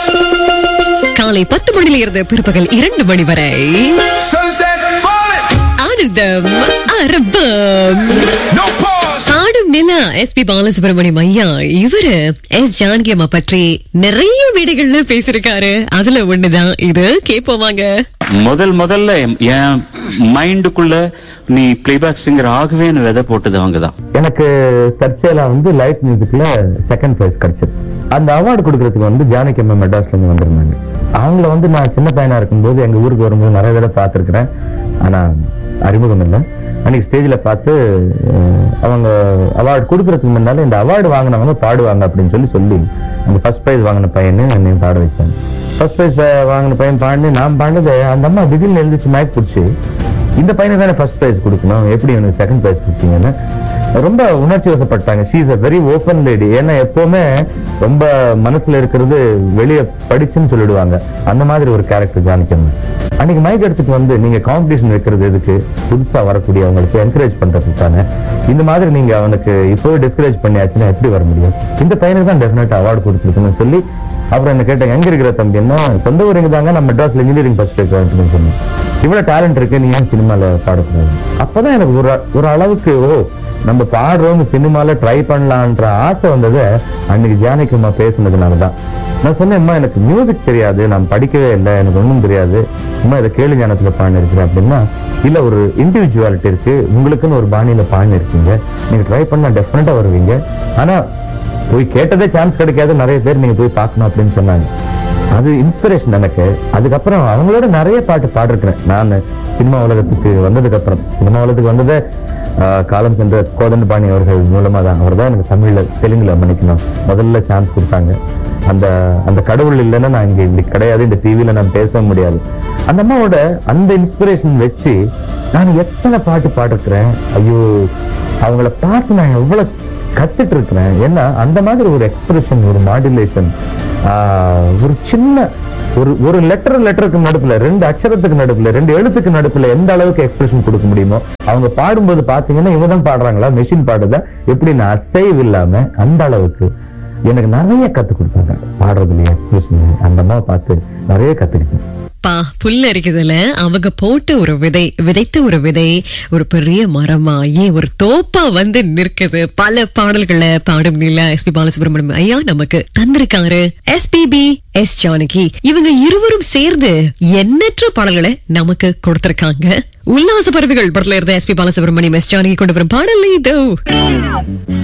காலை பத்து மணியில இருந்து பிற்பகல் இரண்டு மணி வரை Sunset falling, ஆனந்தம் அரபம் no pause. பாடும் நிலா எஸ் பி பாலசுப்ரமணியம் ஐயா இவரு எஸ் ஜானகி அம்மா பற்றி நிறைய வீடுகள்ல பேசிருக்காரு அதுல ஒண்ணுதான் இது கேட்போமாங்க முதல் முதல்ல என்- என் மைண்டுக்குள்ள நீ பிளேபேக் சிங்கர் ஆகவே விதை போட்டது அவங்க தான் எனக்கு தற்செயலா வந்து லைட் மியூசிக்ல செகண்ட் பிரைஸ் கிடைச்சது அந்த அவார்டு கொடுக்கறதுக்கு வந்து ஜானகி அம்மா மெட்ராஸ்ல இருந்து வந்திருந்தாங்க அவங்கள வந்து நான் சின்ன பையனா இருக்கும்போது எங்க ஊருக்கு வரும்போது நிறைய தடவை பார்த்திருக்கிறேன் ஆனா அறிமுகம் இல்லை அன்னைக்கு ஸ்டேஜ்ல பார்த்து அஹ், அவங்க அவார்டு கொடுக்கறதுக்கு முன்னால இந்த அவார்டு வாங்கினவங்க பாடுவாங்க அப்படின்னு சொல்லி சொல்லி அந்த ஃபர்ஸ்ட் பிரைஸ் வாங்கின பையனை என்னை பாட வச்சாங்க ஃபர்ஸ்ட் பிரைஸ் வாங்கின பையன் பாடி நான் பாடினது அந்த அம்மா திடீர்னு எழுந்திரிச்சு மயக் பிடிச்சி இந்த பையனுக்கு தானே ஃபர்ஸ்ட் பிரைஸ் கொடுக்கணும் எப்படி எனக்கு செகண்ட் பிரைஸ் கொடுத்தீங்கன்னு ரொம்ப உணர்ச்சி வசப்பட்டாங்க she is a very open lady ஏன்னா எப்பவுமே ரொம்ப மனசுல இருக்கிறது வெளியே படிச்சுன்னு சொல்லிடுவாங்க அந்த மாதிரி ஒரு கேரக்டர் ஜானிக்கணும் அன்னைக்கு மைக் எடுத்துட்டு வந்து நீங்க காம்படிஷன் வைக்கிறது எதுக்கு புதுசா வரக்கூடிய அவங்களுக்கு என்கரேஜ் பண்றதுக்கு தானே இந்த மாதிரி நீங்க அவனுக்கு இப்போவே டிஸ்கரேஜ் பண்ணியாச்சுன்னா எப்படி வர முடியும் இந்த பையனுக்கு தான் டெஃபினட்டா அவார்டு கொடுத்துருக்குன்னு சொல்லி அப்புறம் என்ன கேட்டாங்க எங்க இருக்கிற தம்பின்னா சொந்த ஊர் இங்க தாங்க நான் மெட்ராஸ்ல இன்ஜினியரிங் ஃபர்ஸ்ட் எடுக்கிறேன் சொன்னேன் இவ்வளவு டேலண்ட் இருக்கு நீ ஏன் சினிமால பாடக்கூடாது அப்பதான் எனக்கு ஒரு ஒரு அளவுக்கு ஓ நம்ம பாடுறவங்க சினிமால ட்ரை பண்ணலான்ற ஆசை வந்தது அன்னைக்கு ஜானகிமா பேசுனதுனாலதான் நான் சொன்னேன் அம்மா எனக்கு மியூசிக் தெரியாது நான் படிக்கவே இல்லை எனக்கு ஒண்ணும் தெரியாது அம்மா இதை கேளு ஞானத்துல பாடினிருக்கிறேன் அப்படின்னா இல்ல ஒரு இண்டிவிஜுவாலிட்டி இருக்கு உங்களுக்குன்னு ஒரு பாணியில பாடினிருக்கீங்க நீங்க ட்ரை பண்ணா டெஃபினட்டா வருவீங்க ஆனா போய் கேட்டதே சான்ஸ் கிடைக்காது நிறைய பேர் நீங்க போய் பார்க்கணும் அப்படின்னு சொன்னாங்க அது இன்ஸ்பிரேஷன் எனக்கு அதுக்கப்புறம் அவங்களோட நிறைய பாட்டு பாடிருக்கிறேன் நான் சினிமா உலகத்துக்கு வந்ததுக்கு அப்புறம் சினிமா உலகத்துக்கு வந்ததே ஆஹ், காலம் சென்ற கோதண்டபாணி அவர்கள் மூலமா தான் அவர் தான் எனக்கு தமிழ்ல தெலுங்குல மன்னிக்கணும் முதல்ல சான்ஸ் கொடுத்தாங்க அந்த அந்த கடவுள் இல்லைன்னா நான் இங்க இப்படி கிடையாது இந்த டிவில நான் பேச முடியாது அந்த அம்மாவோட அந்த இன்ஸ்பிரேஷன் வச்சு நான் எத்தனை பாட்டு பாடிருக்கிறேன் ஐயோ அவங்கள பார்த்து நான் எவ்வளவு கத்துட்டு இருக்கிறேன் ஏன்னா அந்த மாதிரி ஒரு எக்ஸ்பிரஷன் ஒரு மாடுலேஷன் ஒரு சின்ன ஒரு ஒரு லெட்டர் லெட்டருக்கு நடுப்புல ரெண்டு அக்ஷரத்துக்கு நடுப்புல ரெண்டு எழுத்துக்கு நடுப்புல எந்த அளவுக்கு எக்ஸ்பிரஷன் கொடுக்க முடியுமோ அவங்க பாடும்போது பாத்தீங்கன்னா இவங்க தான் பாடுறாங்களா மெஷின் பாடுதா எப்படி நான் அசைவு இல்லாம அந்த அளவுக்கு எனக்கு நிறைய கத்து கொடுத்தாங்க பாடுறதுல எக்ஸ்பிரஷன் அந்த அம்மா பார்த்து நிறைய கத்துக்கிட்டேன் பா புல்ல இருக்குதுல அவங்க போட்ட ஒரு விதை விதைத்த ஒரு விதை ஒரு பெரிய மரமா ஏன் ஒரு தோப்பா வந்து நிற்குது பல பாடல்களை பாடும் நில எஸ் பி பாலசுப்ரமணியம் ஐயா நமக்கு தந்திருக்காரு எஸ்பிபி எஸ் ஜானகி இவங்க இருவரும் சேர்ந்து எண்ணற்ற பாடல்களை நமக்கு கொடுத்திருக்காங்க உல்லாச பறவைகள் படத்துல இருந்த S P Balasubramaniam S Janaki கொண்டு வரும் பாடல் இதோ